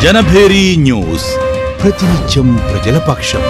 Janabheri news ప్రతినిత్యం ప్రజల పక్షం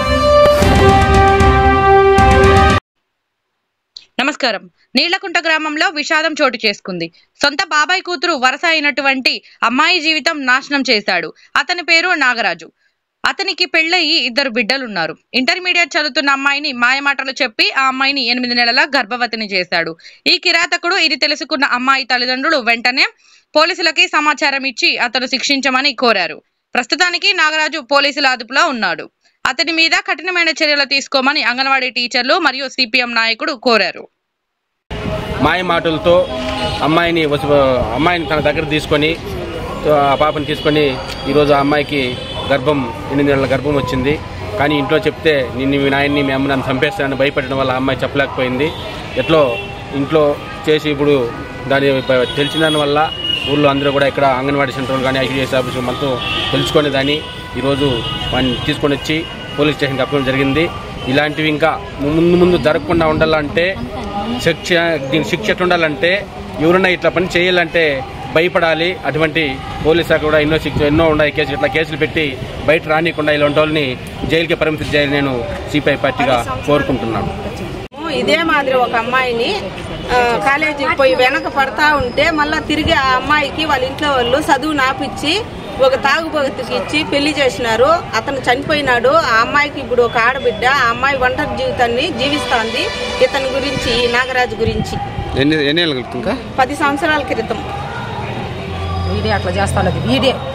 నమస్కారం నీళ్లకుంట గ్రామంలో విషాదం చోటు చేసుకుంది సొంత బాబాయ్ కూతురు వరస అయినటువంటి అమ్మాయి జీవితం నాశనం చేశాడు అతని పేరు నాగరాజు అతనికి పెళ్ళయి ఇద్దరు బిడ్డలున్నారు ఇంటర్మీడియట్ చదువుతున్న అమ్మాయిని మాయమాటలు చెప్పి ఆ అమ్మాయిని ఎనిమిది నెలల గర్భవతిని చేశాడు ఈ కిరాతకుడు ఇది తెలుసుకున్న అమ్మాయి తల్లిదండ్రులు వెంటనే పోలీసులకి సమాచారం ఇచ్చి అతను శిక్షించమని కోరారు ప్రస్తుతానికి నాగరాజు పోలీసుల అదుపులో ఉన్నాడు అతని మీద కఠినమైన చర్యలు తీసుకోమని అంగన్వాడీ టీచర్లు మరియు సిపిఎం నాయకుడు కోరారు మాయ మాటలతో అమ్మాయిని వసు అమ్మాయిని తన దగ్గర తీసుకొని ఆ పాపని తీసుకొని ఈరోజు ఆ అమ్మాయికి గర్భం ఎనిమిది నెలల గర్భం వచ్చింది కానీ ఇంట్లో చెప్తే నిన్ను మీ నాయన్ని మీ అమ్మ నన్ను చంపేస్తానని భయపెట్టడం వల్ల ఆ అమ్మాయి చెప్పలేకపోయింది ఎట్లో ఇంట్లో చేసి ఇప్పుడు దాని ప- తెలిసిన దాని వల్ల ఊళ్ళో అందరూ కూడా ఇక్కడ అంగన్వాడీ సెంటర్ కానీ ఐసీడీఎస్ ఆఫీసు మొత్తం తెలుసుకొని దాన్ని ఈరోజు వాడిని తీసుకొని వచ్చి పోలీస్ స్టేషన్కి అప్పడం జరిగింది ఇలాంటివి ఇంకా ముందు ముందు జరగకుండా ఉండాలంటే శిక్ష దీని శిక్ష ఎట్లా ఉండాలంటే ఎవరన్నా ఇట్లా పని చేయాలంటే భయపడాలి అటువంటి పోలీస్ శాఖ కూడా ఎన్నో శిక్ష ఎన్నో ఉన్నాయి కేసులు ఇట్లా కేసులు పెట్టి బయట రానికుండా ఇలాంటి వాళ్ళని జైలుకి పరిమితి చేయాలని నేను సిపిఐ పార్టీగా కోరుకుంటున్నాను ఇదే మాదిరి ఒక అమ్మాయిని ఆ, కాలేజీకి పోయి వెనక పడతా ఉంటే మళ్ళా తిరిగి ఆ అమ్మాయికి వాళ్ళ ఇంట్లో వాళ్ళు చదువు నాపిచ్చి ఒక తాగుబోతుకి ఇచ్చి పెళ్లి చేసినారు అతను చనిపోయినాడు ఆ అమ్మాయికి ఇప్పుడు ఒక ఆడబిడ్డ ఆ అమ్మాయి ఒంటరి జీవితాన్ని జీవిస్తోంది ఇతని గురించి ఈ నాగరాజు గురించి ఎన్ని ఎన్ని ఏళ్ళు ఇంకా పది సంవత్సరాల క్రితం వీడే అట్లా చేస్తాను వీడే